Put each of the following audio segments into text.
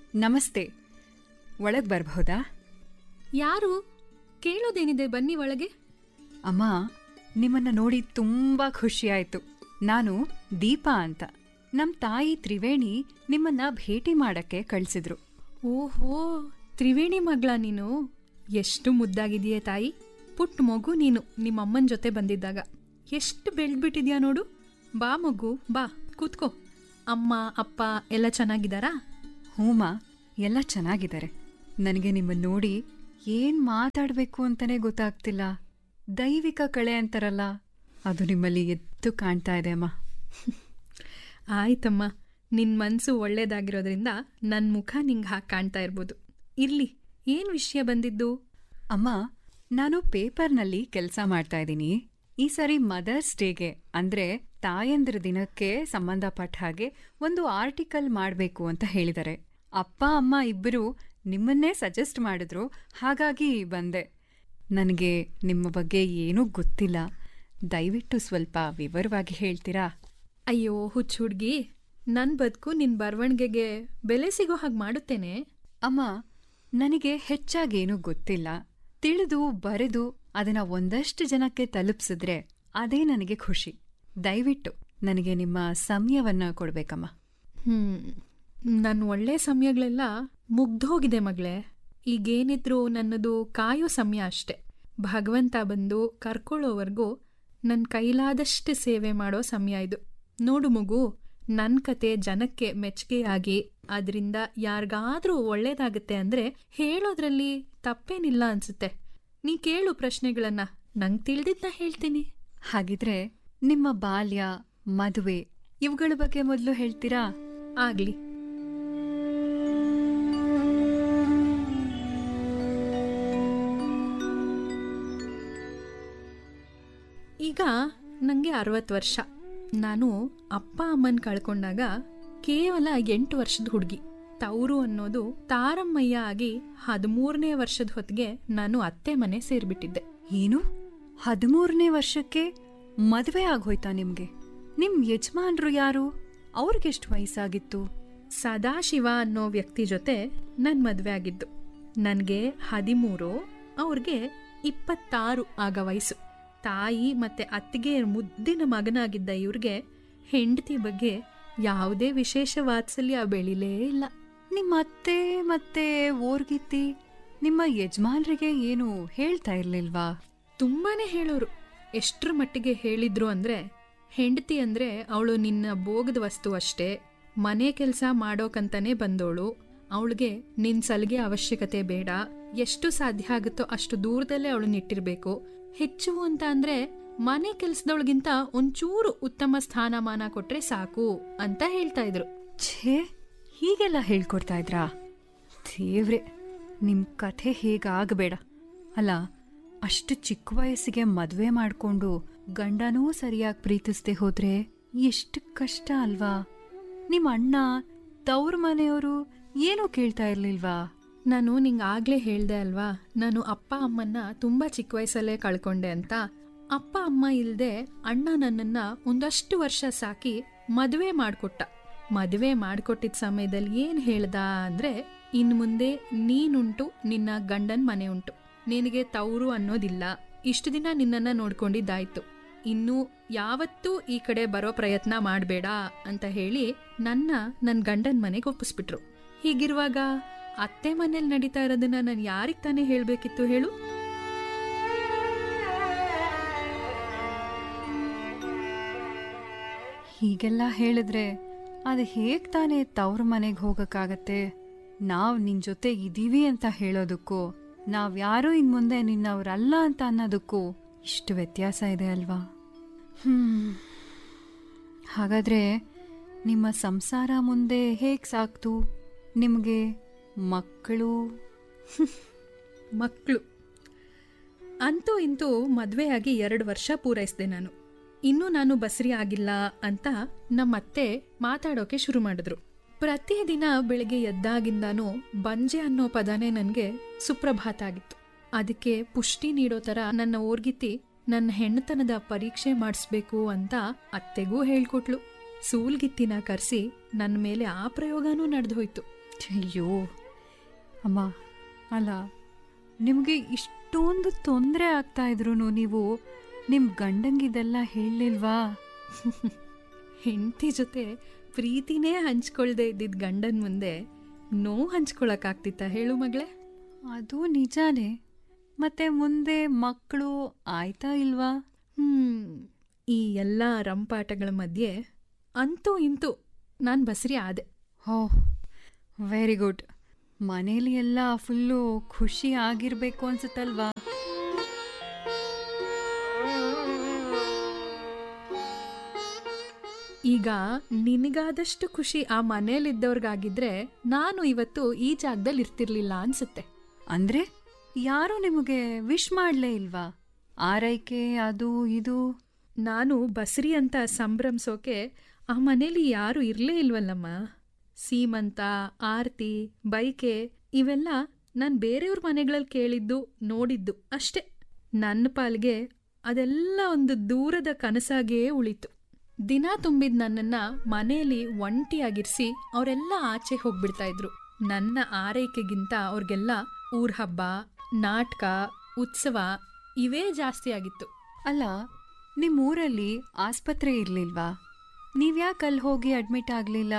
ನಮಸ್ತೆ ಒಳಗ್ ಬರಬಹುದಾ ಯಾರು ಕೇಳೋದೇನಿದೆ ಬನ್ನಿ ಒಳಗೆ ಅಮ್ಮ ನಿಮ್ಮನ್ನ ನೋಡಿ ತುಂಬಾ ಖುಷಿಯಾಯ್ತು ನಾನು ದೀಪಾ ಅಂತ ನಮ್ ತಾಯಿ ತ್ರಿವೇಣಿ ನಿಮ್ಮನ್ನ ಭೇಟಿ ಮಾಡಕ್ಕೆ ಕಳ್ಸಿದ್ರು ಓಹೋ ತ್ರಿವೇಣಿ ಮಗಳ ನೀನು ಎಷ್ಟು ಮುದ್ದಾಗಿದೆಯೇ ತಾಯಿ ಪುಟ್ಟ ಮಗು ನೀನು ನಿಮ್ಮಮ್ಮನ ಜೊತೆ ಬಂದಿದ್ದಾಗ ಎಷ್ಟು ಬೆಳೆದ್ಬಿಟ್ಟಿದ್ಯಾ ನೋಡು ಬಾ ಮಗು ಬಾ ಕೂತ್ಕೋ ಅಮ್ಮ ಅಪ್ಪ ಎಲ್ಲ ಚೆನ್ನಾಗಿದ್ದಾರಾ ಹೂಮ ಎಲ್ಲ ಚೆನ್ನಾಗಿದ್ದಾರೆ ನನಗೆ ನಿಮ್ಮನ್ನ ನೋಡಿ ಏನ್ ಮಾತಾಡ್ಬೇಕು ಅಂತಾನೆ ಗೊತ್ತಾಗ್ತಿಲ್ಲ ದೈವಿಕ ಕಳೆ ಅಂತಾರಲ್ಲ ಅದು ನಿಮ್ಮಲ್ಲಿ ಎದ್ದು ಕಾಣ್ತಾ ಇದೆ ಅಮ್ಮ ಆಯ್ತಮ್ಮ ನಿನ್ನ ಮನಸ್ಸು ಒಳ್ಳೇದಾಗಿರೋದ್ರಿಂದ ನನ್ನ ಮುಖ ನಿಂಗೆ ಹಾಗೆ ಕಾಣ್ತಾ ಇರ್ಬೋದು ಇರ್ಲಿ ಏನು ವಿಷಯ ಬಂದಿದ್ದು ಅಮ್ಮ ನಾನು ಪೇಪರ್ನಲ್ಲಿ ಕೆಲಸ ಮಾಡ್ತಾ ಇದ್ದೀನಿ ಈ ಸರಿ ಮದರ್ಸ್ ಡೇಗೆ ಅಂದ್ರೆ ತಾಯಂದ್ರ ದಿನಕ್ಕೆ ಸಂಬಂಧಪಟ್ಟ ಹಾಗೆ ಒಂದು ಆರ್ಟಿಕಲ್ ಮಾಡಬೇಕು ಅಂತ ಹೇಳಿದ್ದಾರೆ ಅಪ್ಪ ಅಮ್ಮ ಇಬ್ಬರು ನಿಮ್ಮನ್ನೇ ಸಜೆಸ್ಟ್ ಮಾಡಿದ್ರು ಹಾಗಾಗಿ ಬಂದೆ ನನಗೆ ನಿಮ್ಮ ಬಗ್ಗೆ ಏನೂ ಗೊತ್ತಿಲ್ಲ ದಯವಿಟ್ಟು ಸ್ವಲ್ಪ ವಿವರವಾಗಿ ಹೇಳ್ತೀರಾ ಅಯ್ಯೋ ಹುಚ್ಚು ಹುಡ್ಗಿ ನನ್ನ ಬದುಕು ನಿನ್ನ ಬರವಣಿಗೆಗೆ ಬೆಲೆ ಸಿಗೋ ಹಾಗೆ ಮಾಡುತ್ತೇನೆ ಅಮ್ಮ ನನಗೆ ಹೆಚ್ಚಾಗೇನೂ ಗೊತ್ತಿಲ್ಲ ತಿಳಿದು ಬರೆದು ಅದನ್ನ ಒಂದಷ್ಟು ಜನಕ್ಕೆ ತಲುಪಿಸಿದ್ರೆ ಅದೇ ನನಗೆ ಖುಷಿ ದಯವಿಟ್ಟು ನನಗೆ ನಿಮ್ಮ ಸಮಯವನ್ನ ಕೊಡ್ಬೇಕಮ್ಮ ಹ್ಮ್ ನನ್ನ ಒಳ್ಳೆ ಸಮಯಗಳೆಲ್ಲ ಮುಗ್ದೋಗಿದೆ ಮಗಳೇ ಈಗೇನಿದ್ರು ನನ್ನದು ಕಾಯೋ ಸಮಯ ಅಷ್ಟೆ ಭಗವಂತ ಬಂದು ಕರ್ಕೊಳ್ಳೋವರೆಗೂ ನನ್ನ ಕೈಲಾದಷ್ಟು ಸೇವೆ ಮಾಡೋ ಸಮಯ ಇದು ನೋಡು ಮಗು ನನ್ನ ಕತೆ ಜನಕ್ಕೆ ಮೆಚ್ಚುಗೆಯಾಗಿ ಅದರಿಂದ ಯಾರಿಗಾದ್ರೂ ಒಳ್ಳೇದಾಗುತ್ತೆ ಅಂದ್ರೆ ಹೇಳೋದ್ರಲ್ಲಿ ತಪ್ಪೇನಿಲ್ಲ ಅನ್ಸುತ್ತೆ ನೀ ಕೇಳು ಪ್ರಶ್ನೆಗಳನ್ನ ನಂಗೆ ತಿಳಿದಿದ್ನ ಹೇಳ್ತೀನಿ ಹಾಗಿದ್ರೆ ನಿಮ್ಮ ಬಾಲ್ಯ ಮದುವೆ ಇವುಗಳ ಬಗ್ಗೆ ಮೊದಲು ಹೇಳ್ತೀರಾ ಆಗ್ಲಿ ಈಗ ನನಗೆ ಅರವತ್ತು ವರ್ಷ ನಾನು ಅಪ್ಪ ಅಮ್ಮನ ಕಳ್ಕೊಂಡಾಗ ಕೇವಲ ಎಂಟು ವರ್ಷದ ಹುಡುಗಿ ತವರು ಅನ್ನೋದು ತಾರಮ್ಮಯ್ಯ ಆಗಿ ಹದಿಮೂರನೇ ವರ್ಷದ ಹೊತ್ತಿಗೆ ನಾನು ಅತ್ತೆ ಮನೆ ಸೇರ್ಬಿಟ್ಟಿದ್ದೆ ಏನು ಹದಿಮೂರನೇ ವರ್ಷಕ್ಕೆ ಮದುವೆ ಆಗೋಯ್ತಾ ನಿಮ್ಗೆ ನಿಮ್ ಯಜಮಾನ್ರು ಯಾರು ಅವ್ರಿಗೆಷ್ಟು ವಯಸ್ಸಾಗಿತ್ತು ಸದಾಶಿವ ಅನ್ನೋ ವ್ಯಕ್ತಿ ಜೊತೆ ನನ್ ಮದ್ವೆ ಆಗಿದ್ದು ನನಗೆ ಹದಿಮೂರು ಅವ್ರಿಗೆ ಇಪ್ಪತ್ತಾರು ಆಗ ವಯಸ್ಸು ತಾಯಿ ಮತ್ತೆ ಅತ್ತಿಗೆ ಮುದ್ದಿನ ಮಗನಾಗಿದ್ದ ಇವ್ರಿಗೆ ಹೆಂಡತಿ ಬಗ್ಗೆ ಯಾವುದೇ ವಿಶೇಷ ವಾತ್ಸಲ್ಯ ಬೆಳಿಲೇ ಇಲ್ಲ ನಿಮ್ಮ ಅತ್ತೆ ಮತ್ತೆ ಓರ್ಗಿತ್ತಿ ನಿಮ್ಮ ಯಜಮಾನ್ರಿಗೆ ಏನು ಹೇಳ್ತಾ ಇರ್ಲಿಲ್ವಾ ತುಂಬಾನೇ ಹೇಳೋರು ಎಷ್ಟ್ರ ಮಟ್ಟಿಗೆ ಹೇಳಿದ್ರು ಅಂದ್ರೆ ಹೆಂಡತಿ ಅಂದ್ರೆ ಅವಳು ನಿನ್ನ ಭೋಗದ ವಸ್ತು ಅಷ್ಟೇ ಮನೆ ಕೆಲಸ ಮಾಡೋಕಂತಾನೆ ಬಂದೋಳು ಅವಳಿಗೆ ನಿನ್ ಸಲಿಗೆ ಅವಶ್ಯಕತೆ ಬೇಡ ಎಷ್ಟು ಸಾಧ್ಯ ಆಗುತ್ತೋ ಅಷ್ಟು ದೂರದಲ್ಲೇ ಅವಳನ್ನ ಇಟ್ಟಿರ್ಬೇಕು ಹೆಚ್ಚು ಅಂತ ಅಂದ್ರೆ ಮನೆ ಕೆಲ್ಸದೊಳಗಿಂತ ಒಂಚೂರು ಉತ್ತಮ ಸ್ಥಾನಮಾನ ಕೊಟ್ರೆ ಸಾಕು ಅಂತ ಹೇಳ್ತಾ ಇದ್ರು ಛೇ ಹೀಗೆಲ್ಲ ಹೇಳ್ಕೊಡ್ತಾ ಇದ್ರಾ ದೇವ್ರೆ ನಿಮ್ ಕಥೆ ಹೇಗಾಗಬೇಡ ಅಲ್ಲ ಅಷ್ಟು ಚಿಕ್ಕ ವಯಸ್ಸಿಗೆ ಮದ್ವೆ ಮಾಡ್ಕೊಂಡು ಗಂಡನೂ ಸರಿಯಾಗಿ ಪ್ರೀತಿಸ್ದೆ ಹೋದ್ರೆ ಎಷ್ಟು ಕಷ್ಟ ಅಲ್ವಾ ನಿಮ್ ಅಣ್ಣ ತವ್ರ ಮನೆಯವರು ಏನೂ ಕೇಳ್ತಾ ಇರ್ಲಿಲ್ವಾ ನಾನು ನಿಂಗೆ ಆಗ್ಲೇ ಹೇಳ್ದೆ ಅಲ್ವಾ ನಾನು ಅಪ್ಪ ಅಮ್ಮನ್ನ ತುಂಬಾ ಚಿಕ್ಕ ವಯಸ್ಸಲ್ಲೇ ಕಳ್ಕೊಂಡೆ ಅಂತ ಅಪ್ಪ ಅಮ್ಮ ಇಲ್ದೆ ಅಣ್ಣ ನನ್ನನ್ನ ಒಂದಷ್ಟು ವರ್ಷ ಸಾಕಿ ಮದುವೆ ಮಾಡ್ಕೊಟ್ಟ ಮದುವೆ ಮಾಡ್ಕೊಟ್ಟಿದ್ದ ಸಮಯದಲ್ಲಿ ಏನ್ ಹೇಳ್ದ ಅಂದ್ರೆ ಇನ್ ಮುಂದೆ ನೀನುಂಟು ನಿನ್ನ ಗಂಡನ್ ಮನೆ ಉಂಟು ನಿನಗೆ ತವರು ಅನ್ನೋದಿಲ್ಲ ಇಷ್ಟು ದಿನ ನಿನ್ನನ್ನ ನೋಡ್ಕೊಂಡಿದ್ದಾಯ್ತು ಇನ್ನು ಯಾವತ್ತೂ ಈ ಕಡೆ ಬರೋ ಪ್ರಯತ್ನ ಮಾಡಬೇಡ ಅಂತ ಹೇಳಿ ನನ್ನ ನನ್ನ ಗಂಡನ ಮನೆಗೆ ಒಪ್ಪಿಸ್ಬಿಟ್ರು ಹೀಗಿರುವಾಗ ಅತ್ತೆ ಮನೇಲಿ ನಡೀತಾ ಇರೋದನ್ನ ನಾನು ಯಾರಿಗೆ ತಾನೇ ಹೇಳಬೇಕಿತ್ತು ಹೇಳು ಹೀಗೆಲ್ಲ ಹೇಳಿದ್ರೆ ಅದು ಹೇಗ್ ತಾನೇ ತವ್ರ ಮನೆಗೆ ಹೋಗಕ್ಕಾಗತ್ತೆ ನಾವ್ ನಿನ್ ಜೊತೆ ಇದೀವಿ ಅಂತ ಹೇಳೋದಕ್ಕೂ ನಾವ್ ಯಾರೂ ಇನ್ ಮುಂದೆ ನಿನ್ನವ್ರಲ್ಲ ಅಂತ ಅನ್ನೋದಕ್ಕೂ ಇಷ್ಟು ವ್ಯತ್ಯಾಸ ಇದೆ ಅಲ್ವಾ ಹ್ಮ್ ಹಾಗಾದ್ರೆ ನಿಮ್ಮ ಸಂಸಾರ ಮುಂದೆ ಹೇಗ್ ಸಾಕ್ತು ನಿಮ್ಗೆ ಮಕ್ಕಳು ಮಕ್ಕಳು ಅಂತೂ ಇಂತೂ ಮದುವೆಯಾಗಿ ಎರಡು ವರ್ಷ ಪೂರೈಸಿದೆ ನಾನು ಇನ್ನೂ ನಾನು ಬಸರಿ ಆಗಿಲ್ಲ ಅಂತ ನಮ್ಮತ್ತೆ ಮಾತಾಡೋಕೆ ಶುರು ಮಾಡಿದ್ರು ಪ್ರತಿದಿನ ಬೆಳಗ್ಗೆ ಎದ್ದಾಗಿಂದಾನು ಬಂಜೆ ಅನ್ನೋ ಪದನೇ ನನಗೆ ಸುಪ್ರಭಾತ ಆಗಿತ್ತು ಅದಕ್ಕೆ ಪುಷ್ಟಿ ನೀಡೋ ಥರ ನನ್ನ ಓರ್ಗಿತಿ ನನ್ನ ಹೆಣ್ಣತನದ ಪರೀಕ್ಷೆ ಮಾಡಿಸ್ಬೇಕು ಅಂತ ಅತ್ತೆಗೂ ಹೇಳ್ಕೊಟ್ಲು ಸೂಲ್ಗಿತ್ತಿನ ಕರೆಸಿ ನನ್ನ ಮೇಲೆ ಆ ಪ್ರಯೋಗನೂ ನಡೆದು ಹೋಯ್ತು ಅಯ್ಯೋ ಅಮ್ಮ ಅಲ್ಲ ನಿಮಗೆ ಇಷ್ಟೊಂದು ತೊಂದರೆ ಆಗ್ತಾ ಇದ್ರು ನೀವು ನಿಮ್ಮ ಗಂಡಂಗಿದೆಲ್ಲ ಹೇಳಲಿಲ್ವಾ ಹೆಂಡತಿ ಜೊತೆ ಪ್ರೀತಿನೇ ಹಂಚ್ಕೊಳ್ದೆ ಇದ್ದಿದ್ದ ಗಂಡನ ಮುಂದೆ ನೋವು ಹಂಚ್ಕೊಳಕ್ಕಾಗ್ತಿತ್ತ ಹೇಳು ಮಗಳೇ ಅದು ನಿಜಾನೇ ಮತ್ತೆ ಮುಂದೆ ಮಕ್ಕಳು ಆಯ್ತಾ ಇಲ್ವಾ ಹ್ಮ್ ಈ ಎಲ್ಲ ರಂಪಾಟಗಳ ಮಧ್ಯೆ ಅಂತೂ ಇಂತೂ ನಾನು ಬಸರಿ ಆದೆ ಹೋ ವೆರಿ ಗುಡ್ ಮನೇಲಿ ಎಲ್ಲ ಫುಲ್ಲು ಖುಷಿ ಆಗಿರ್ಬೇಕು ಅನ್ಸುತ್ತಲ್ವಾ ಈಗ ನಿನಗಾದಷ್ಟು ಖುಷಿ ಆ ಮನೇಲಿದ್ದವ್ರಿಗಾಗಿದ್ರೆ ನಾನು ಇವತ್ತು ಈ ಜಾಗದಲ್ಲಿ ಇರ್ತಿರ್ಲಿಲ್ಲ ಅನ್ಸುತ್ತೆ ಅಂದ್ರೆ ಯಾರು ನಿಮಗೆ ವಿಶ್ ಮಾಡ್ಲೇ ಇಲ್ವಾ ಆರೈಕೆ ಅದು ಇದು ನಾನು ಬಸರಿ ಅಂತ ಸಂಭ್ರಮಿಸೋಕೆ ಆ ಮನೇಲಿ ಯಾರು ಇರಲೇ ಇಲ್ವಲ್ಲಮ್ಮ ಸೀಮಂತ ಆರ್ತಿ ಬೈಕೆ ಇವೆಲ್ಲ ನಾನು ಬೇರೆಯವ್ರ ಮನೆಗಳಲ್ಲಿ ಕೇಳಿದ್ದು ನೋಡಿದ್ದು ಅಷ್ಟೇ ನನ್ನ ಪಾಲ್ಗೆ ಅದೆಲ್ಲ ಒಂದು ದೂರದ ಕನಸಾಗಿಯೇ ಉಳಿತು ದಿನ ತುಂಬಿದ ನನ್ನನ್ನ ಮನೆಯಲ್ಲಿ ಒಂಟಿಯಾಗಿರಿಸಿ ಅವರೆಲ್ಲ ಆಚೆ ಹೋಗ್ಬಿಡ್ತಾ ಇದ್ರು ನನ್ನ ಆರೈಕೆಗಿಂತ ಅವ್ರಿಗೆಲ್ಲ ಊರ್ ಹಬ್ಬ ನಾಟಕ ಉತ್ಸವ ಇವೇ ಜಾಸ್ತಿ ಆಗಿತ್ತು ಅಲ್ಲ ನಿಮ್ಮೂರಲ್ಲಿ ಆಸ್ಪತ್ರೆ ಇರ್ಲಿಲ್ವಾ ನೀವ್ಯಾಕೆ ಅಲ್ಲಿ ಹೋಗಿ ಅಡ್ಮಿಟ್ ಆಗಲಿಲ್ಲ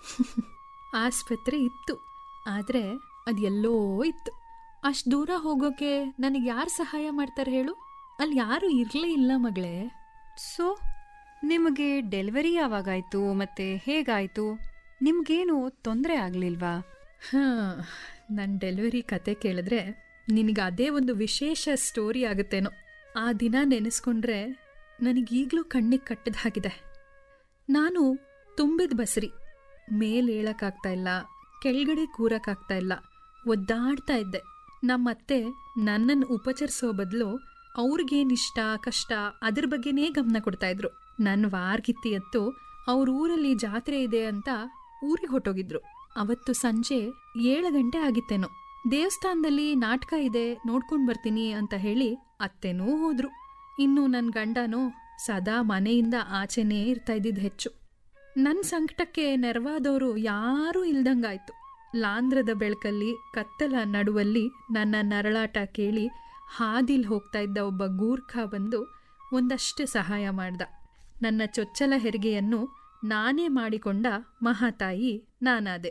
ಆಸ್ಪತ್ರೆ ಇತ್ತು ಆದರೆ ಅದು ಎಲ್ಲೋ ಇತ್ತು ಅಷ್ಟು ದೂರ ಹೋಗೋಕೆ ನನಗೆ ಯಾರು ಸಹಾಯ ಮಾಡ್ತಾರೆ ಹೇಳು ಅಲ್ಲಿ ಯಾರೂ ಇರಲೇ ಇಲ್ಲ ಮಗಳೇ ಸೊ ನಿಮಗೆ ಡೆಲಿವರಿ ಯಾವಾಗಾಯ್ತು ಮತ್ತೆ ಹೇಗಾಯ್ತು ನಿಮ್ಗೇನು ತೊಂದರೆ ಆಗ್ಲಿಲ್ವಾ ಹಾಂ ನನ್ನ ಡೆಲಿವರಿ ಕತೆ ಕೇಳಿದ್ರೆ ನಿನಗೆ ಅದೇ ಒಂದು ವಿಶೇಷ ಸ್ಟೋರಿ ಆಗುತ್ತೇನೋ ಆ ದಿನ ನೆನೆಸ್ಕೊಂಡ್ರೆ ನನಗೀಗಲೂ ಕಣ್ಣಿಗೆ ಕಟ್ಟದ ಹಾಗಿದೆ ನಾನು ತುಂಬಿದ ಬಸರಿ ಮೇಲೆ ಏಳಕ್ಕಾಗ್ತಾ ಇಲ್ಲ ಕೆಳಗಡೆ ಕೂರಕ್ಕಾಗ್ತಾ ಇಲ್ಲ ಒದ್ದಾಡ್ತಾ ಇದ್ದೆ ನಮ್ಮತ್ತೆ ನನ್ನನ್ನು ಉಪಚರಿಸೋ ಬದಲು ಅವ್ರಿಗೇನಿಷ್ಟ ಕಷ್ಟ ಅದ್ರ ಬಗ್ಗೆನೇ ಗಮನ ಕೊಡ್ತಾ ಇದ್ರು ನನ್ನ ವಾರ್ಗಿತ್ತಿ ಎತ್ತು ಅವ್ರ ಊರಲ್ಲಿ ಜಾತ್ರೆ ಇದೆ ಅಂತ ಊರಿಗೆ ಹೊಟ್ಟೋಗಿದ್ರು ಅವತ್ತು ಸಂಜೆ ಏಳು ಗಂಟೆ ಆಗಿತ್ತೇನೋ ದೇವಸ್ಥಾನದಲ್ಲಿ ನಾಟಕ ಇದೆ ನೋಡ್ಕೊಂಡು ಬರ್ತೀನಿ ಅಂತ ಹೇಳಿ ಅತ್ತೆನೂ ಹೋದ್ರು ಇನ್ನು ನನ್ನ ಗಂಡನೂ ಸದಾ ಮನೆಯಿಂದ ಆಚೆನೇ ಇರ್ತಾ ಇದ್ದಿದ್ದು ಹೆಚ್ಚು ನನ್ನ ಸಂಕಟಕ್ಕೆ ನೆರವಾದವರು ಯಾರೂ ಇಲ್ದಂಗಾಯ್ತು ಲಾಂಧ್ರದ ಬೆಳಕಲ್ಲಿ ಕತ್ತಲ ನಡುವಲ್ಲಿ ನನ್ನ ನರಳಾಟ ಕೇಳಿ ಹಾದಿಲ್ ಹೋಗ್ತಾ ಇದ್ದ ಒಬ್ಬ ಗೂರ್ಖ ಬಂದು ಒಂದಷ್ಟು ಸಹಾಯ ಮಾಡ್ದ ನನ್ನ ಚೊಚ್ಚಲ ಹೆರಿಗೆಯನ್ನು ನಾನೇ ಮಾಡಿಕೊಂಡ ಮಹಾತಾಯಿ ನಾನಾದೆ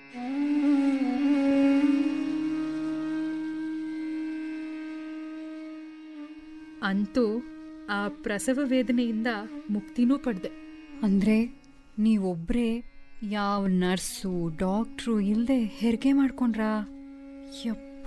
ಅಂತೂ ಆ ಪ್ರಸವ ವೇದನೆಯಿಂದ ಮುಕ್ತಿನೂ ಪಡೆದೆ ಅಂದ್ರೆ ನೀವೊಬ್ರೇ ಯಾವ ನರ್ಸು ಡಾಕ್ಟ್ರು ಇಲ್ಲದೆ ಹೆರಿಗೆ ಮಾಡ್ಕೊಂಡ್ರಾ ಯಪ್ಪ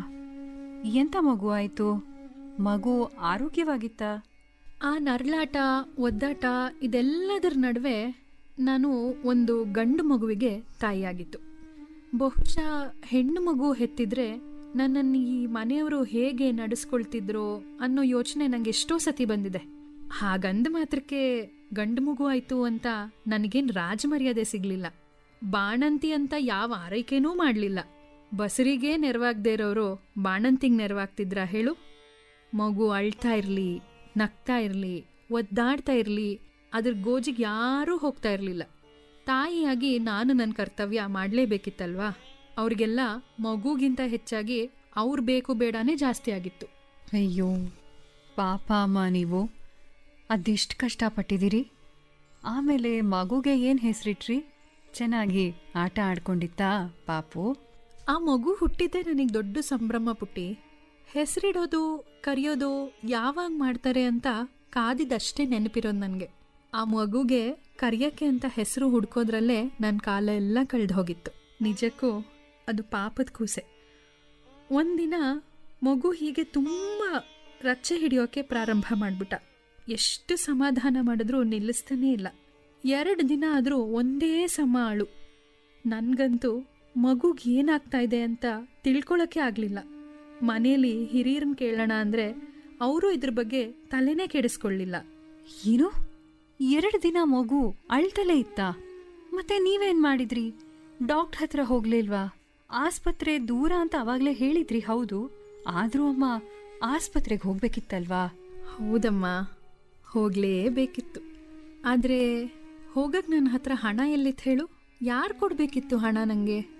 ಎಂತ ಮಗು ಆಯ್ತು ಮಗು ಆರೋಗ್ಯವಾಗಿತ್ತಾ ಆ ನರಳಾಟ ಒದ್ದಾಟ ಇದೆಲ್ಲದರ ನಡುವೆ ನಾನು ಒಂದು ಗಂಡು ಮಗುವಿಗೆ ತಾಯಿಯಾಗಿತ್ತು ಬಹುಶಃ ಹೆಣ್ಣು ಮಗು ಹೆತ್ತಿದ್ರೆ ನನ್ನನ್ನು ಈ ಮನೆಯವರು ಹೇಗೆ ನಡೆಸ್ಕೊಳ್ತಿದ್ರೋ ಅನ್ನೋ ಯೋಚನೆ ನಂಗೆ ಎಷ್ಟೋ ಸತಿ ಬಂದಿದೆ ಹಾಗಂದ ಮಾತ್ರಕ್ಕೆ ಗಂಡು ಮಗು ಆಯ್ತು ಅಂತ ನನಗೇನು ರಾಜಮರ್ಯಾದೆ ಸಿಗ್ಲಿಲ್ಲ ಬಾಣಂತಿ ಅಂತ ಯಾವ ಆರೈಕೆನೂ ಮಾಡಲಿಲ್ಲ ಬಸರಿಗೆ ನೆರವಾಗದೇ ಇರೋರು ಬಾಣಂತಿಗೆ ನೆರವಾಗ್ತಿದ್ರ ಹೇಳು ಮಗು ಅಳ್ತಾ ಇರಲಿ ನಗ್ತಾ ಇರಲಿ ಒದ್ದಾಡ್ತಾ ಇರಲಿ ಅದ್ರ ಗೋಜಿಗೆ ಯಾರೂ ಹೋಗ್ತಾ ಇರಲಿಲ್ಲ ತಾಯಿಯಾಗಿ ನಾನು ನನ್ನ ಕರ್ತವ್ಯ ಮಾಡಲೇಬೇಕಿತ್ತಲ್ವಾ ಅವ್ರಿಗೆಲ್ಲ ಮಗುಗಿಂತ ಹೆಚ್ಚಾಗಿ ಅವ್ರು ಬೇಕು ಬೇಡನೇ ಜಾಸ್ತಿ ಆಗಿತ್ತು ಅಯ್ಯೋ ಪಾಪ ಅಮ್ಮ ನೀವು ಅದೆಷ್ಟು ಕಷ್ಟಪಟ್ಟಿದ್ದೀರಿ ಆಮೇಲೆ ಮಗುಗೆ ಏನು ಹೆಸರಿಟ್ರಿ ಚೆನ್ನಾಗಿ ಆಟ ಆಡ್ಕೊಂಡಿತ್ತಾ ಪಾಪು ಆ ಮಗು ಹುಟ್ಟಿದ್ದೆ ನನಗೆ ದೊಡ್ಡ ಸಂಭ್ರಮ ಪುಟ್ಟಿ ಹೆಸರಿಡೋದು ಕರೆಯೋದು ಯಾವಾಗ ಮಾಡ್ತಾರೆ ಅಂತ ಕಾದಿದ್ದಷ್ಟೇ ನೆನಪಿರೋದು ನನಗೆ ಆ ಮಗುಗೆ ಕರೆಯೋಕ್ಕೆ ಅಂತ ಹೆಸರು ಹುಡ್ಕೋದ್ರಲ್ಲೇ ನನ್ನ ಕಾಲ ಎಲ್ಲ ಕಳೆದು ಹೋಗಿತ್ತು ನಿಜಕ್ಕೂ ಅದು ಪಾಪದ ಕೂಸೆ ಒಂದಿನ ಮಗು ಹೀಗೆ ತುಂಬ ರಚ್ಚೆ ಹಿಡಿಯೋಕೆ ಪ್ರಾರಂಭ ಮಾಡ್ಬಿಟ್ಟ ಎಷ್ಟು ಸಮಾಧಾನ ಮಾಡಿದ್ರೂ ನಿಲ್ಲಿಸ್ತಾನೇ ಇಲ್ಲ ಎರಡು ದಿನ ಆದರೂ ಒಂದೇ ಸಮ ಅಳು ನನಗಂತೂ ಮಗುಗೆ ಏನಾಗ್ತಾ ಇದೆ ಅಂತ ತಿಳ್ಕೊಳಕ್ಕೆ ಆಗಲಿಲ್ಲ ಮನೇಲಿ ಹಿರಿಯರನ್ನ ಕೇಳೋಣ ಅಂದರೆ ಅವರು ಇದ್ರ ಬಗ್ಗೆ ತಲೆನೇ ಕೆಡಿಸ್ಕೊಳ್ಳಿಲ್ಲ ಏನು ಎರಡು ದಿನ ಮಗು ಅಳ್ತಲೇ ಇತ್ತಾ ಮತ್ತೆ ನೀವೇನ್ ಮಾಡಿದ್ರಿ ಡಾಕ್ಟರ್ ಹತ್ರ ಹೋಗ್ಲಿಲ್ವಾ ಆಸ್ಪತ್ರೆ ದೂರ ಅಂತ ಅವಾಗ್ಲೇ ಹೇಳಿದ್ರಿ ಹೌದು ಆದ್ರೂ ಅಮ್ಮ ಆಸ್ಪತ್ರೆಗೆ ಹೋಗ್ಬೇಕಿತ್ತಲ್ವಾ ಹೌದಮ್ಮ ಹೋಗಲೇಬೇಕಿತ್ತು ಆದರೆ ಹೋಗಕ್ಕೆ ನನ್ನ ಹತ್ರ ಹಣ ಎಲ್ಲಿತ್ತು ಹೇಳು ಯಾರು ಕೊಡಬೇಕಿತ್ತು ಹಣ ನನಗೆ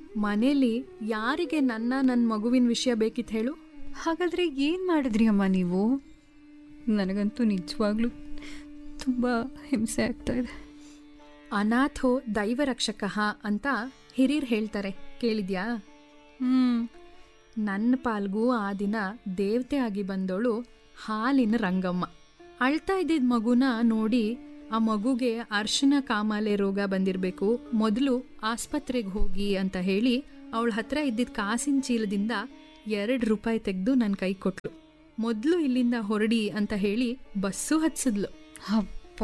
ಮನೇಲಿ ಯಾರಿಗೆ ನನ್ನ ನನ್ನ ಮಗುವಿನ ವಿಷಯ ಬೇಕಿತ್ತು ಹೇಳು ಹಾಗಾದ್ರೆ ಏನು ಮಾಡಿದ್ರಿ ಅಮ್ಮ ನೀವು ನನಗಂತೂ ನಿಜವಾಗ್ಲೂ ತುಂಬ ಹಿಂಸೆ ಆಗ್ತಾ ಇದೆ ಅನಾಥೋ ದೈವ ರಕ್ಷಕ ಅಂತ ಹಿರಿಯರು ಹೇಳ್ತಾರೆ ಕೇಳಿದ್ಯಾ ಹ್ಞೂ ನನ್ನ ಪಾಲ್ಗೂ ಆ ದಿನ ದೇವತೆ ಆಗಿ ಬಂದವಳು ಹಾಲಿನ ರಂಗಮ್ಮ ಅಳ್ತಾ ಇದ್ದಿದ್ದ ಮಗುನ ನೋಡಿ ಆ ಮಗುಗೆ ಅರ್ಶಿನ ಕಾಮಾಲೆ ರೋಗ ಬಂದಿರಬೇಕು ಮೊದಲು ಆಸ್ಪತ್ರೆಗೆ ಹೋಗಿ ಅಂತ ಹೇಳಿ ಅವಳ ಹತ್ರ ಇದ್ದಿದ್ದ ಕಾಸಿನ ಚೀಲದಿಂದ ಎರಡು ರೂಪಾಯಿ ತೆಗೆದು ನನ್ನ ಕೈ ಕೊಟ್ಲು ಮೊದಲು ಇಲ್ಲಿಂದ ಹೊರಡಿ ಅಂತ ಹೇಳಿ ಬಸ್ಸು ಹತ್ಸಿದ್ಲು ಅಪ್ಪ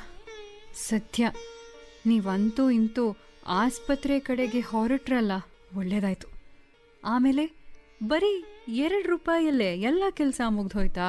ಸತ್ಯ ನೀವಂತೂ ಇಂತೂ ಆಸ್ಪತ್ರೆ ಕಡೆಗೆ ಹೊರಟ್ರಲ್ಲ ಒಳ್ಳೇದಾಯ್ತು ಆಮೇಲೆ ಬರೀ ಎರಡು ರೂಪಾಯಲ್ಲೇ ಎಲ್ಲ ಕೆಲಸ ಮುಗ್ದೋಯ್ತಾ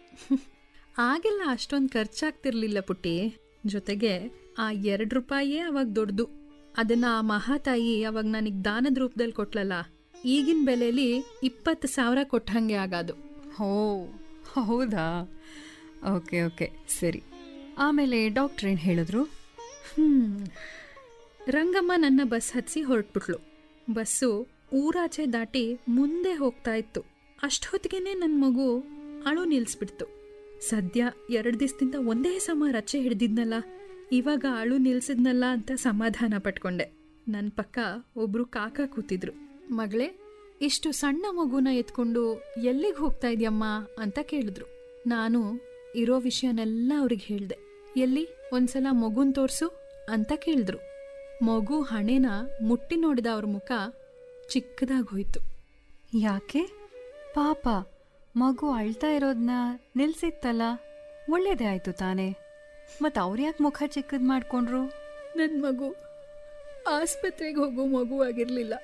ಆಗೆಲ್ಲ ಅಷ್ಟೊಂದು ಖರ್ಚಾಗ್ತಿರ್ಲಿಲ್ಲ ಪುಟ್ಟಿ ಜೊತೆಗೆ ಆ ಎರಡು ರೂಪಾಯೇ ಅವಾಗ ದೊಡ್ಡದು ಅದನ್ನ ಆ ಮಹಾತಾಯಿ ಅವಾಗ ನನಗೆ ದಾನದ ರೂಪದಲ್ಲಿ ಕೊಟ್ಲಲ್ಲ ಈಗಿನ ಬೆಲೆಲಿ ಇಪ್ಪತ್ತು ಸಾವಿರ ಕೊಟ್ಟಂಗೆ ಆಗೋದು ಹೋ ಹೌದಾ ಓಕೆ ಓಕೆ ಸರಿ ಆಮೇಲೆ ಡಾಕ್ಟ್ರ್ ಏನು ಹೇಳಿದ್ರು ಹ್ಮ್ ರಂಗಮ್ಮ ನನ್ನ ಬಸ್ ಹತ್ಸಿ ಹೊರಟ್ಬಿಟ್ಲು ಬಸ್ಸು ಊರಾಚೆ ದಾಟಿ ಮುಂದೆ ಹೋಗ್ತಾ ಇತ್ತು ಅಷ್ಟೊತ್ತಿಗೆನೆ ನನ್ನ ಮಗು ಅಳು ನಿಲ್ಲಿಸ್ಬಿಡ್ತು ಸದ್ಯ ಎರಡು ದಿವಸದಿಂದ ಒಂದೇ ಸಮ ರಚ್ಚೆ ಹಿಡ್ದಿದ್ನಲ್ಲ ಇವಾಗ ಅಳು ನಿಲ್ಸಿದ್ನಲ್ಲ ಅಂತ ಸಮಾಧಾನ ಪಟ್ಕೊಂಡೆ ನನ್ನ ಪಕ್ಕ ಒಬ್ರು ಕಾಕ ಕೂತಿದ್ರು ಮಗಳೇ ಇಷ್ಟು ಸಣ್ಣ ಮಗುನ ಎತ್ಕೊಂಡು ಎಲ್ಲಿಗೆ ಹೋಗ್ತಾ ಇದೆಯಮ್ಮ ಅಂತ ಕೇಳಿದ್ರು ನಾನು ಇರೋ ವಿಷಯನೆಲ್ಲ ಅವ್ರಿಗೆ ಹೇಳ್ದೆ ಎಲ್ಲಿ ಒಂದ್ಸಲ ಮಗುನ್ ತೋರ್ಸು ಅಂತ ಕೇಳಿದ್ರು ಮಗು ಹಣೆನ ಮುಟ್ಟಿ ನೋಡಿದ ಅವ್ರ ಮುಖ ಚಿಕ್ಕದಾಗಿ ಹೋಯ್ತು ಯಾಕೆ ಪಾಪ ಮಗು ಅಳ್ತಾ ಇರೋದನ್ನ ನಿಲ್ಸಿತ್ತಲ್ಲ ಒಳ್ಳೇದೇ ಆಯ್ತು ತಾನೇ ಮತ್ತು ಅವ್ರು ಯಾಕೆ ಮುಖ ಚಿಕ್ಕದ್ ಮಾಡ್ಕೊಂಡ್ರು ನನ್ನ ಮಗು ಆಸ್ಪತ್ರೆಗೆ ಹೋಗೋ ಮಗು ಆಗಿರ್ಲಿಲ್ಲ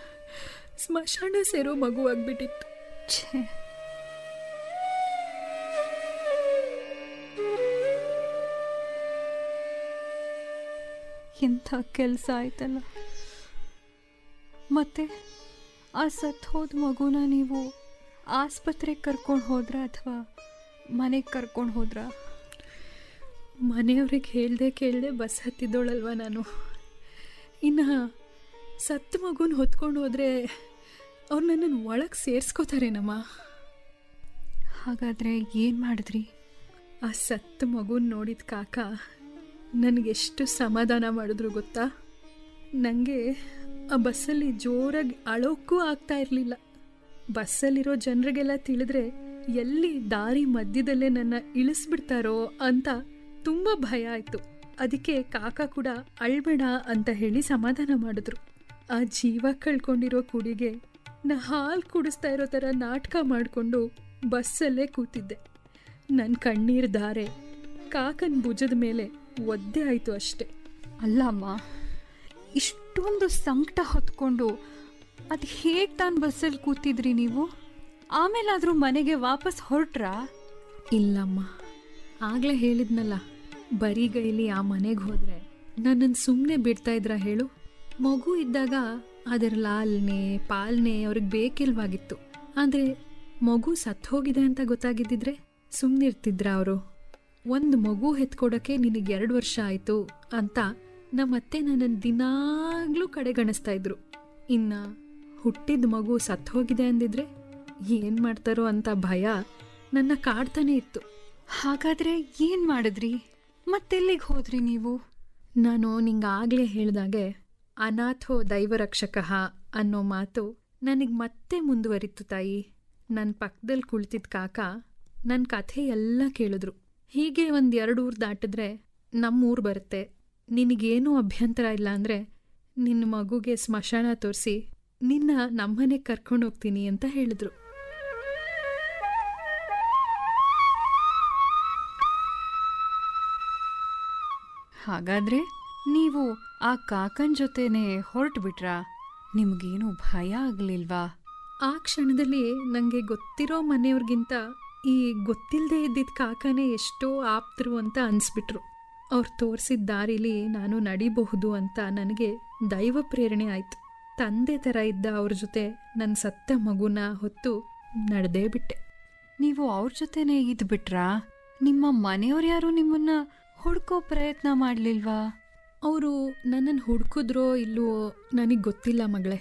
ಸ್ಮಶಾನ ಸೇರೋ ಮಗು ಆಗ್ಬಿಟ್ಟಿತ್ತು ಛೇ ಎಂಥ ಕೆಲಸ ಆಯ್ತಲ್ಲ ಮತ್ತೆ ಆ ಸತ್ ಹೋದ ಮಗುನ ನೀವು ಆಸ್ಪತ್ರೆಗೆ ಕರ್ಕೊಂಡು ಹೋದ್ರಾ ಅಥವಾ ಮನೆಗೆ ಕರ್ಕೊಂಡು ಹೋದ್ರಾ ಮನೆಯವ್ರಿಗೆ ಹೇಳ್ದೆ ಕೇಳ್ದೆ ಬಸ್ ಹತ್ತಿದ್ದೋಳಲ್ವ ನಾನು ಇನ್ನು ಸತ್ತ ಮಗುನ ಹೊತ್ಕೊಂಡು ಹೋದ್ರೆ ಅವ್ರು ನನ್ನನ್ನು ಒಳಗೆ ಸೇರಿಸ್ಕೋತಾರೇನಮ್ಮ ಹಾಗಾದರೆ ಏನು ಮಾಡಿದ್ರಿ ಆ ಸತ್ತ ಮಗುನ ನೋಡಿದ ಕಾಕ ನನಗೆಷ್ಟು ಸಮಾಧಾನ ಮಾಡಿದ್ರು ಗೊತ್ತಾ ನನಗೆ ಆ ಬಸ್ಸಲ್ಲಿ ಜೋರಾಗಿ ಅಳೋಕ್ಕೂ ಆಗ್ತಾ ಇರಲಿಲ್ಲ ಬಸ್ಸಲ್ಲಿರೋ ಜನರಿಗೆಲ್ಲ ತಿಳಿದ್ರೆ ಎಲ್ಲಿ ದಾರಿ ಮಧ್ಯದಲ್ಲೇ ನನ್ನ ಇಳಿಸ್ಬಿಡ್ತಾರೋ ಅಂತ ತುಂಬ ಭಯ ಆಯಿತು ಅದಕ್ಕೆ ಕಾಕ ಕೂಡ ಅಳ್ಬೇಡ ಅಂತ ಹೇಳಿ ಸಮಾಧಾನ ಮಾಡಿದ್ರು ಆ ಜೀವ ಕಳ್ಕೊಂಡಿರೋ ಕುಡಿಗೆ ನಾ ಹಾಲು ಕುಡಿಸ್ತಾ ಇರೋ ಥರ ನಾಟಕ ಮಾಡಿಕೊಂಡು ಬಸ್ಸಲ್ಲೇ ಕೂತಿದ್ದೆ ನನ್ನ ಕಣ್ಣೀರ್ ಧಾರೆ ಕಾಕನ ಭುಜದ ಮೇಲೆ ಒದ್ದೆ ಆಯಿತು ಅಷ್ಟೆ ಅಲ್ಲಮ್ಮ ಇಷ್ಟೊಂದು ಸಂಕಟ ಹೊತ್ಕೊಂಡು ಅದು ಹೇಗೆ ತಾನು ಬಸ್ಸಲ್ಲಿ ಕೂತಿದ್ರಿ ನೀವು ಆಮೇಲಾದರೂ ಮನೆಗೆ ವಾಪಸ್ ಹೊರಟ್ರಾ ಇಲ್ಲಮ್ಮ ಆಗಲೇ ಹೇಳಿದ್ನಲ್ಲ ಬರಿಗೈಲಿ ಆ ಮನೆಗೆ ಹೋದ್ರೆ ನನ್ನನ್ನು ಸುಮ್ಮನೆ ಬಿಡ್ತಾ ಇದ್ರ ಹೇಳು ಮಗು ಇದ್ದಾಗ ಅದರ ಲಾಲ್ನೆ ಪಾಲನೆ ಅವ್ರಿಗೆ ಬೇಕಿಲ್ವಾಗಿತ್ತು ಆದರೆ ಮಗು ಸತ್ತು ಹೋಗಿದೆ ಅಂತ ಗೊತ್ತಾಗಿದ್ದಿದ್ರೆ ಸುಮ್ಮನಿರ್ತಿದ್ರ ಅವರು ಒಂದು ಮಗು ಹೆತ್ಕೊಡೋಕ್ಕೆ ನಿನಗೆ ಎರಡು ವರ್ಷ ಆಯಿತು ಅಂತ ನಮ್ಮತ್ತೆ ನನ್ನನ್ನು ದಿನಾಗ್ಲೂ ಕಡೆಗಣಿಸ್ತಾ ಇದ್ರು ಇನ್ನ ಹುಟ್ಟಿದ ಮಗು ಸತ್ತು ಹೋಗಿದೆ ಅಂದಿದ್ರೆ ಏನು ಮಾಡ್ತಾರೋ ಅಂತ ಭಯ ನನ್ನ ಕಾಡ್ತಾನೆ ಇತ್ತು ಹಾಗಾದ್ರೆ ಏನು ಮಾಡಿದ್ರಿ ಮತ್ತೆಲ್ಲಿಗೆ ಹೋದ್ರಿ ನೀವು ನಾನು ನಿಂಗಾಗಲೇ ಹೇಳ್ದಾಗೆ ಅನಾಥೋ ದೈವರಕ್ಷಕ ಅನ್ನೋ ಮಾತು ನನಗೆ ಮತ್ತೆ ಮುಂದುವರಿತು ತಾಯಿ ನನ್ನ ಪಕ್ಕದಲ್ಲಿ ಕುಳಿತಿದ್ದ ಕಾಕ ನನ್ನ ಕಥೆ ಎಲ್ಲ ಕೇಳಿದ್ರು ಹೀಗೆ ಒಂದು ಎರಡು ಊರು ದಾಟಿದ್ರೆ ನಮ್ಮೂರು ಬರುತ್ತೆ ನಿನಗೇನೂ ಅಭ್ಯಂತರ ಇಲ್ಲ ಅಂದರೆ ನಿನ್ನ ಮಗುಗೆ ಸ್ಮಶಾನ ತೋರಿಸಿ ನಿನ್ನ ನಮ್ಮನೆಗೆ ಕರ್ಕೊಂಡು ಹೋಗ್ತೀನಿ ಅಂತ ಹೇಳಿದ್ರು ಹಾಗಾದ್ರೆ ನೀವು ಆ ಕಾಕನ್ ಜೊತೆನೆ ಹೊರಟು ಬಿಟ್ರಾ ನಿಮ್ಗೇನು ಭಯ ಆಗ್ಲಿಲ್ವಾ ಆ ಕ್ಷಣದಲ್ಲಿ ನನಗೆ ಗೊತ್ತಿರೋ ಮನೆಯವ್ರಿಗಿಂತ ಈ ಗೊತ್ತಿಲ್ಲದೆ ಇದ್ದಿದ್ದ ಕಾಕನೇ ಎಷ್ಟೋ ಆಪ್ತರು ಅಂತ ಅನಿಸ್ಬಿಟ್ರು ಅವ್ರು ತೋರಿಸಿದ ದಾರಿಲಿ ನಾನು ನಡಿಬಹುದು ಅಂತ ನನಗೆ ದೈವ ಪ್ರೇರಣೆ ಆಯಿತು ತಂದೆ ಥರ ಇದ್ದ ಅವ್ರ ಜೊತೆ ನನ್ನ ಸತ್ತ ಮಗುನ ಹೊತ್ತು ನಡೆದೇ ಬಿಟ್ಟೆ ನೀವು ಅವ್ರ ಜೊತೆನೆ ಇದ್ ಬಿಟ್ರಾ ನಿಮ್ಮ ಮನೆಯವ್ರು ಯಾರು ನಿಮ್ಮನ್ನ ಹುಡ್ಕೋ ಪ್ರಯತ್ನ ಮಾಡ್ಲಿಲ್ವಾ ಅವರು ನನ್ನನ್ನು ಹುಡುಕಿದ್ರೋ ಇಲ್ವೋ ನನಗೆ ಗೊತ್ತಿಲ್ಲ ಮಗಳೇ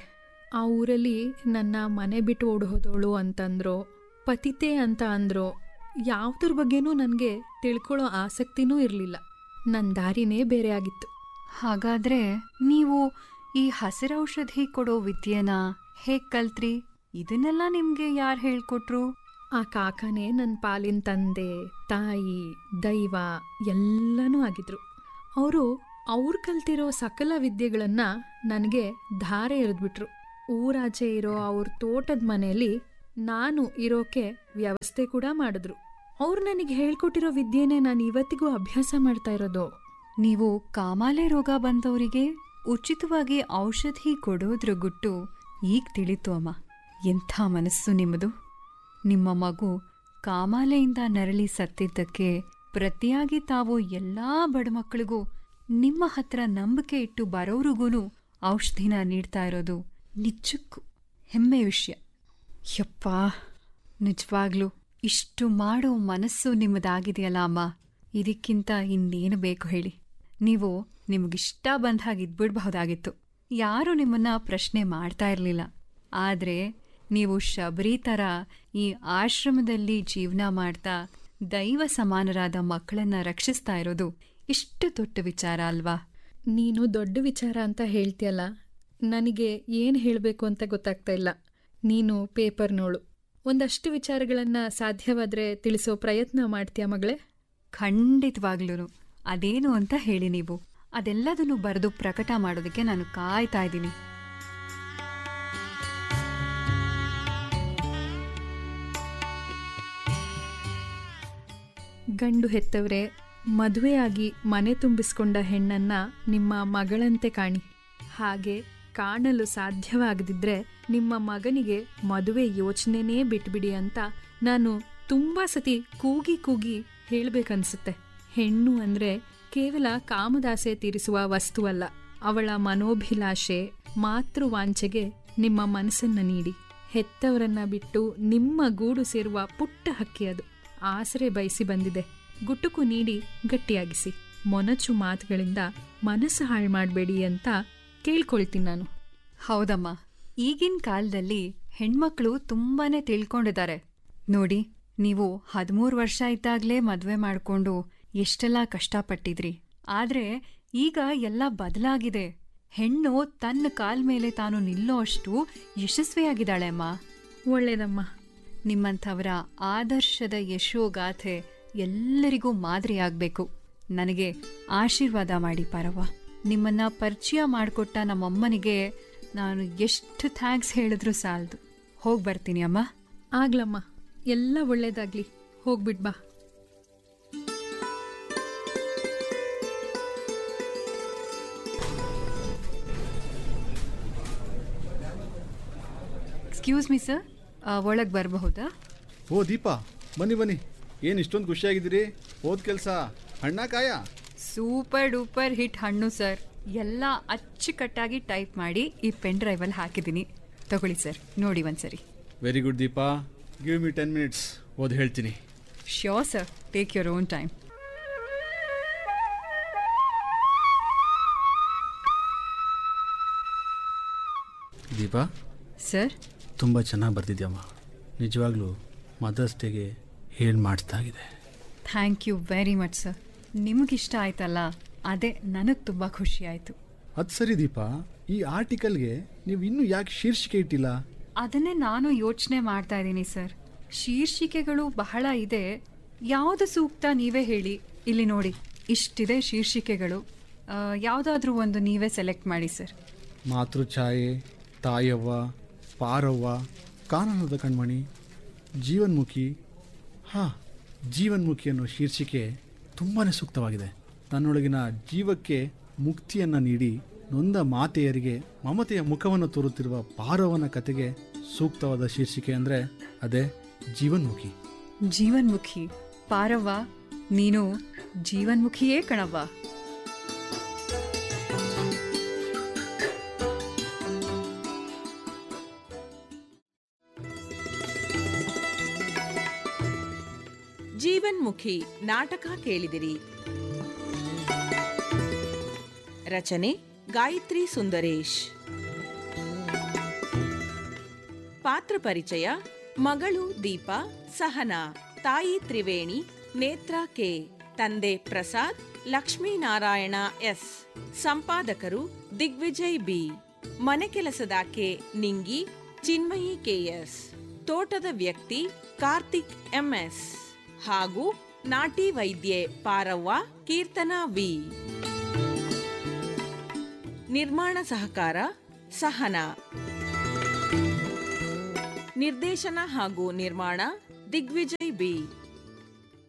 ಆ ಊರಲ್ಲಿ ನನ್ನ ಮನೆ ಬಿಟ್ಟು ಓಡ್ ಹೋದವಳು ಅಂತಂದ್ರು ಪತಿತೆ ಅಂತ ಅಂದ್ರು ಯಾವುದ್ರ ಬಗ್ಗೆನೂ ನನಗೆ ತಿಳ್ಕೊಳ್ಳೋ ಆಸಕ್ತಿನೂ ಇರಲಿಲ್ಲ ನನ್ನ ದಾರಿನೇ ಬೇರೆ ಆಗಿತ್ತು ಹಾಗಾದ್ರೆ ನೀವು ಈ ಹಸಿರೌಷಧಿ ಕೊಡೋ ವಿದ್ಯೆನ ಹೇಗ್ ಕಲ್ತ್ರಿ ಇದನ್ನೆಲ್ಲ ನಿಮ್ಗೆ ಯಾರು ಹೇಳ್ಕೊಟ್ರು ಆ ಕಾಕನೇ ನನ್ನ ಪಾಲಿನ ತಂದೆ ತಾಯಿ ದೈವ ಎಲ್ಲನೂ ಆಗಿದ್ರು ಅವರು ಅವ್ರು ಕಲ್ತಿರೋ ಸಕಲ ವಿದ್ಯೆಗಳನ್ನು ನನಗೆ ಧಾರೆ ಎರೆದ್ಬಿಟ್ರು ಊರಾಚೆ ಇರೋ ಅವ್ರ ತೋಟದ ಮನೆಯಲ್ಲಿ ನಾನು ಇರೋಕೆ ವ್ಯವಸ್ಥೆ ಕೂಡ ಮಾಡಿದ್ರು ಅವ್ರು ನನಗೆ ಹೇಳ್ಕೊಟ್ಟಿರೋ ವಿದ್ಯೆನೇ ನಾನು ಇವತ್ತಿಗೂ ಅಭ್ಯಾಸ ಮಾಡ್ತಾ ಇರೋದು ನೀವು ಕಾಮಾಲೆ ರೋಗ ಬಂದವರಿಗೆ ಉಚಿತವಾಗಿ ಔಷಧಿ ಕೊಡೋದ್ರ ಗುಟ್ಟು ಈಗ ತಿಳಿತು ಅಮ್ಮ ಎಂಥ ಮನಸ್ಸು ನಿಮ್ಮದು ನಿಮ್ಮ ಮಗು ಕಾಮಾಲೆಯಿಂದ ನರಳಿ ಸತ್ತಿದ್ದಕ್ಕೆ ಪ್ರತಿಯಾಗಿ ತಾವು ಎಲ್ಲಾ ಬಡಮಕ್ಕಳಿಗೂ ನಿಮ್ಮ ಹತ್ರ ನಂಬಿಕೆ ಇಟ್ಟು ಬರೋರಿಗೂ ಔಷಧಿನ ನೀಡ್ತಾ ಇರೋದು ನಿಜಕ್ಕೂ ಹೆಮ್ಮೆ ವಿಷಯ ಯಪ್ಪ ನಿಜವಾಗ್ಲೂ ಇಷ್ಟು ಮಾಡೋ ಮನಸ್ಸು ನಿಮ್ಮದಾಗಿದೆಯಲ್ಲ ಅಮ್ಮ ಇದಕ್ಕಿಂತ ಇನ್ನೇನು ಬೇಕು ಹೇಳಿ ನೀವು ನಿಮಗಿಷ್ಟ ಬಂದ ಹಾಗೆ ಇದ್ಬಿಡ್ಬಹುದಾಗಿತ್ತು ಯಾರೂ ನಿಮ್ಮನ್ನ ಪ್ರಶ್ನೆ ಮಾಡ್ತಾ ಇರಲಿಲ್ಲ ಆದರೆ ನೀವು ಶಬರಿ ಥರ ಈ ಆಶ್ರಮದಲ್ಲಿ ಜೀವನ ಮಾಡ್ತಾ ದೈವ ಸಮಾನರಾದ ಮಕ್ಕಳನ್ನ ರಕ್ಷಿಸ್ತಾ ಇರೋದು ಇಷ್ಟು ದೊಡ್ಡ ವಿಚಾರ ಅಲ್ವಾ ನೀನು ದೊಡ್ಡ ವಿಚಾರ ಅಂತ ಹೇಳ್ತೀಯಲ್ಲ ನನಗೆ ಏನು ಹೇಳಬೇಕು ಅಂತ ಗೊತ್ತಾಗ್ತಾ ಇಲ್ಲ ನೀನು ಪೇಪರ್ನೋಳು ಒಂದಷ್ಟು ವಿಚಾರಗಳನ್ನು ಸಾಧ್ಯವಾದರೆ ತಿಳಿಸೋ ಪ್ರಯತ್ನ ಮಾಡ್ತೀಯ ಮಗಳೇ ಖಂಡಿತವಾಗ್ಲೂ ಅದೇನು ಅಂತ ಹೇಳಿ ನೀವು ಅದೆಲ್ಲದನ್ನು ಬರೆದು ಪ್ರಕಟ ಮಾಡೋದಕ್ಕೆ ನಾನು ಕಾಯ್ತಾ ಇದ್ದೀನಿ ಗಂಡು ಹೆತ್ತವರೇ ಮದುವೆಯಾಗಿ ಮನೆ ತುಂಬಿಸ್ಕೊಂಡ ಹೆಣ್ಣನ್ನ ನಿಮ್ಮ ಮಗಳಂತೆ ಕಾಣಿ ಹಾಗೆ ಕಾಣಲು ಸಾಧ್ಯವಾಗದಿದ್ರೆ ನಿಮ್ಮ ಮಗನಿಗೆ ಮದುವೆ ಯೋಚನೆನೇ ಬಿಟ್ಬಿಡಿ ಅಂತ ನಾನು ತುಂಬಾ ಸತಿ ಕೂಗಿ ಕೂಗಿ ಹೇಳ್ಬೇಕನ್ಸುತ್ತೆ ಹೆಣ್ಣು ಅಂದ್ರೆ ಕೇವಲ ಕಾಮದಾಸೆ ತೀರಿಸುವ ವಸ್ತುವಲ್ಲ ಅವಳ ಮನೋಭಿಲಾಷೆ ಮಾತೃವಾಂಛೆಗೆ ನಿಮ್ಮ ಮನಸ್ಸನ್ನ ನೀಡಿ ಹೆತ್ತವರನ್ನ ಬಿಟ್ಟು ನಿಮ್ಮ ಗೂಡು ಸೇರುವ ಪುಟ್ಟ ಹಕ್ಕಿ ಅದು ಆಸರೆ ಬಯಸಿ ಬಂದಿದೆ ಗುಟುಕು ನೀಡಿ ಗಟ್ಟಿಯಾಗಿಸಿ ಮೊನಚು ಮಾತುಗಳಿಂದ ಮನಸ್ಸು ಹಾಳು ಮಾಡಬೇಡಿ ಅಂತ ಕೇಳ್ಕೊಳ್ತೀನಿ ನಾನು ಹೌದಮ್ಮ ಈಗಿನ ಕಾಲದಲ್ಲಿ ಹೆಣ್ಮಕ್ಳು ತುಂಬಾನೇ ತಿಳ್ಕೊಂಡಿದ್ದಾರೆ ನೋಡಿ ನೀವು ಹದಿಮೂರು ವರ್ಷ ಇದ್ದಾಗಲೇ ಮದುವೆ ಮಾಡಿಕೊಂಡು ಎಷ್ಟೆಲ್ಲ ಕಷ್ಟಪಟ್ಟಿದ್ರಿ ಆದ್ರೆ ಈಗ ಎಲ್ಲ ಬದಲಾಗಿದೆ ಹೆಣ್ಣು ತನ್ನ ಕಾಲ್ ಮೇಲೆ ತಾನು ನಿಲ್ಲೋ ಅಷ್ಟು ಯಶಸ್ವಿಯಾಗಿದ್ದಾಳೆ ಅಮ್ಮ ಒಳ್ಳೇದಮ್ಮ ನಿಮ್ಮಂಥವರ ಆದರ್ಶದ ಯಶೋಗಾಥೆ ಎಲ್ಲರಿಗೂ ಮಾದರಿಯಾಗಬೇಕು ನನಗೆ ಆಶೀರ್ವಾದ ಮಾಡಿ ಪಾರವ್ವ ನಿಮ್ಮನ್ನ ಪರಿಚಯ ಮಾಡಿಕೊಟ್ಟ ನಮ್ಮಮ್ಮನಿಗೆ ನಾನು ಎಷ್ಟು ಥ್ಯಾಂಕ್ಸ್ ಹೇಳಿದ್ರು ಸಾಲದು ಹೋಗಿ ಬರ್ತೀನಿ ಅಮ್ಮ ಆಗ್ಲಮ್ಮ ಎಲ್ಲ ಒಳ್ಳೇದಾಗ್ಲಿ ಹೋಗ್ಬಿಟ್ ಬಾ ಎಕ್ಸ್ಕ್ಯೂಸ್ ಮಿ ಸರ್ ಒಳಗೆ ಬರಬಹುದಾ ಓ ದೀಪಾ ಬನ್ನಿ ಬನ್ನಿ ಏನು ಇಷ್ಟೊಂದು ಖುಷಿಯಾಗಿದ್ದೀರಿ ಹೋದ ಕೆಲಸ ಹಣ್ಣ ಕಾಯ ಸೂಪರ್ ಡೂಪರ್ ಹಿಟ್ ಹಣ್ಣು ಸರ್ ಎಲ್ಲ ಅಚ್ಚುಕಟ್ಟಾಗಿ ಟೈಪ್ ಮಾಡಿ ಈ ಪೆನ್ ಡ್ರೈವಲ್ಲಿ ಹಾಕಿದ್ದೀನಿ ತಗೊಳ್ಳಿ ಸರ್ ನೋಡಿ ಒಂದ್ಸರಿ very good Deepa give me ten minutes ಓದಿ ಹೇಳ್ತೀನಿ sure sir take your own time Deepa sir ತುಂಬ ಚೆನ್ನಾಗಿ ಬರ್ತಿದ್ಯಮ್ಮ ನಿಜವಾಗ್ಲೂ ಮದರ್ಸ್ ಡೇಗೆ ಹೇಳಿ ಮಾಡಿಸ್ದಾಗಿದೆ thank you very much sir ನಿಮಗಿಷ್ಟ ಆಯ್ತಲ್ಲ ಅದೇ ನನಗೆ ತುಂಬ ಖುಷಿ ಆಯಿತು ಅದು ಸರಿ ದೀಪಾ ಈ ಆರ್ಟಿಕಲ್ಗೆ ನೀವು ಇನ್ನೂ ಯಾಕೆ ಶೀರ್ಷಿಕೆ ಇಟ್ಟಿಲ್ಲ ಅದನ್ನೇ ನಾನು ಯೋಚನೆ ಮಾಡ್ತಾ ಇದ್ದೀನಿ ಸರ್ ಶೀರ್ಷಿಕೆಗಳು ಬಹಳ ಇದೆ ಯಾವುದು ಸೂಕ್ತ ನೀವೇ ಹೇಳಿ ಇಲ್ಲಿ ನೋಡಿ ಇಷ್ಟಿದೆ ಶೀರ್ಷಿಕೆಗಳು ಯಾವುದಾದ್ರೂ ಒಂದು ನೀವೇ ಸೆಲೆಕ್ಟ್ ಮಾಡಿ ಸರ್ ಮಾತೃಛಾಯೆ ತಾಯವ್ವ ಪಾರವ್ವ ಕಾನನದ ಕಣ್ಮಣಿ ಜೀವನ್ಮುಖಿ ಹಾಂ ಜೀವನ್ಮುಖಿ ಅನ್ನೋ ಶೀರ್ಷಿಕೆ ತುಂಬಾ ಸೂಕ್ತವಾಗಿದೆ ತನ್ನೊಳಗಿನ ಜೀವಕ್ಕೆ ಮುಕ್ತಿಯನ್ನು ನೀಡಿ ನೊಂದ ಮಾತೆಯರಿಗೆ ಮಮತೆಯ ಮುಖವನ್ನು ತೋರುತ್ತಿರುವ ಪಾರವನ ಕತೆಗೆ ಸೂಕ್ತವಾದ ಶೀರ್ಷಿಕೆ ಅಂದರೆ ಅದೇ ಜೀವನ್ಮುಖಿ ಜೀವನ್ಮುಖಿ ಪಾರವ್ವ ನೀನು ಜೀವನ್ಮುಖಿಯೇ ಕಣವ್ವ ಜೀವನ್ಮುಖಿ ನಾಟಕ ಕೇಳಿದಿರಿ ರಚನೆ ಗಾಯತ್ರಿ ಸುಂದರೇಶ್ ಪಾತ್ರ ಪರಿಚಯ ಮಗಳು ದೀಪ ಸಹನಾ ತಾಯಿ ತ್ರಿವೇಣಿ ನೇತ್ರ ಕೆ ತಂದೆ ಪ್ರಸಾದ್ ಲಕ್ಷ್ಮೀನಾರಾಯಣ ಎಸ್ ಸಂಪಾದಕರು ದಿಗ್ವಿಜಯ್ ಬಿ ಮನೆ ಕೆಲಸದಾಕೆ ನಿಂಗಿ ಚಿನ್ಮಯಿ ಕೆಎಸ್ ತೋಟದ ವ್ಯಕ್ತಿ ಕಾರ್ತಿಕ್ ಎಂಎಸ್ ಹಾಗೂ ನಾಟಿ ವೈದ್ಯೆ ಪಾರವ್ವ ಕೀರ್ತನಾ ವಿ ನಿರ್ಮಾಣ ಸಹಕಾರ ಸಹನಾ ನಿರ್ದೇಶನ ಹಾಗೂ ನಿರ್ಮಾಣ ದಿಗ್ವಿಜಯ್ ಬಿ